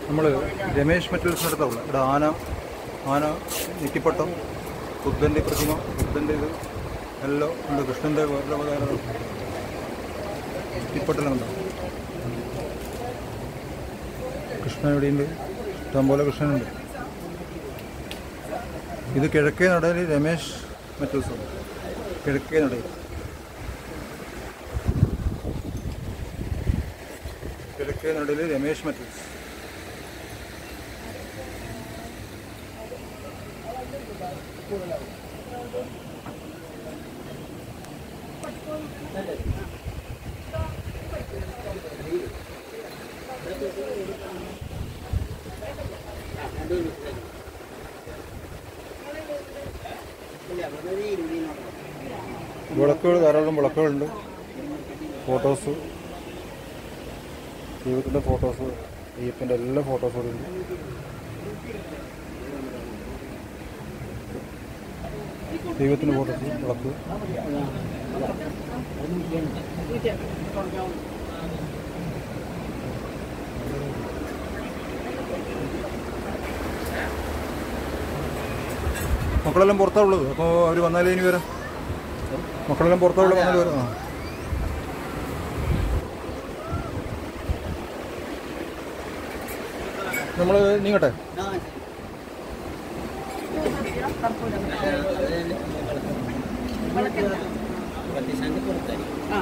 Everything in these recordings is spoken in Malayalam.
നമ്മൾ രമേശ് മെറ്റൽസിനടുത്തുള്ള ഇവിടെ ആന ആന നെറ്റിപ്പട്ടം ബുദ്ധൻ്റെ പ്രതിമ ബുദ്ധൻ്റെ ഇത് എല്ലാം ഉണ്ട് കൃഷ്ണൻ്റെ വേറെ അവതാരം നെറ്റിപ്പട്ടലുണ്ട് കൃഷ്ണൻ ഇവിടെയുണ്ട് ഇഷ്ടംപോലെ കൃഷ്ണനുണ്ട് ഇത് കിഴക്കേ നടയിൽ രമേശ് മെറ്റൽസ് ഉണ്ട് കിഴക്കേ നടയിൽ കിഴക്കേ നടയിൽ രമേശ് മെറ്റൽസ് വിളക്കുകൾ ധാരാളം വിളക്കുകളുണ്ട് ഫോട്ടോസ് ദൈവത്തിൻ്റെ ഫോട്ടോസ് അയ്യപ്പൻ്റെ എല്ലാ ഫോട്ടോസും ഇവിടെ ഉണ്ട് ദൈവത്തിൻ്റെ ഫോട്ടോസ് വിളക്ക് മക്കളെല്ലാം പുറത്താണ് ഉള്ളത് അപ്പോൾ അവർ വന്നാലേ ഇനി വരാം മക്കളെല്ലാം പുറത്താണ് ഉള്ളത് വന്നാൽ വരാം ആ നമ്മൾ നീങ്ങട്ടെ ആ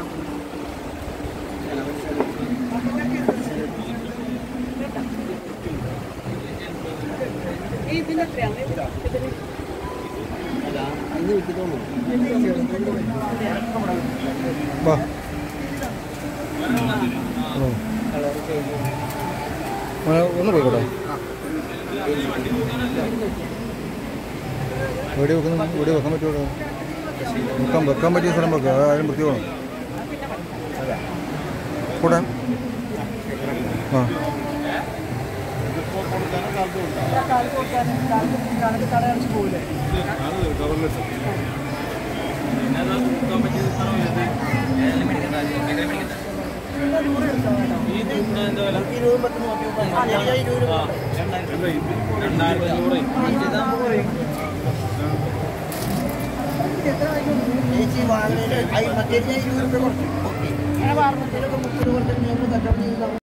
ഇതിന് എത്രയാണ് ഇതിന് വാ ഓ. ആ, ഒന്ന് പോയിക്കോട്ടെ എവിടെ വെക്കുന്ന എവിടെ വെക്കാൻ പറ്റുമോ വെക്കാൻ വെക്കാൻ പറ്റിയ സ്ഥലം വെക്കുക ആരും വൃത്തിയോണം കൂടെ ആ ചേച്ചി വാങ്ങുന്നതിന് മറ്റേ ഇരുപത് രൂപ കൊടുക്കും ഓക്കെ മുപ്പത് കൊടുത്തിട്ട് ഞങ്ങൾ കച്ചവടം ചെയ്ത്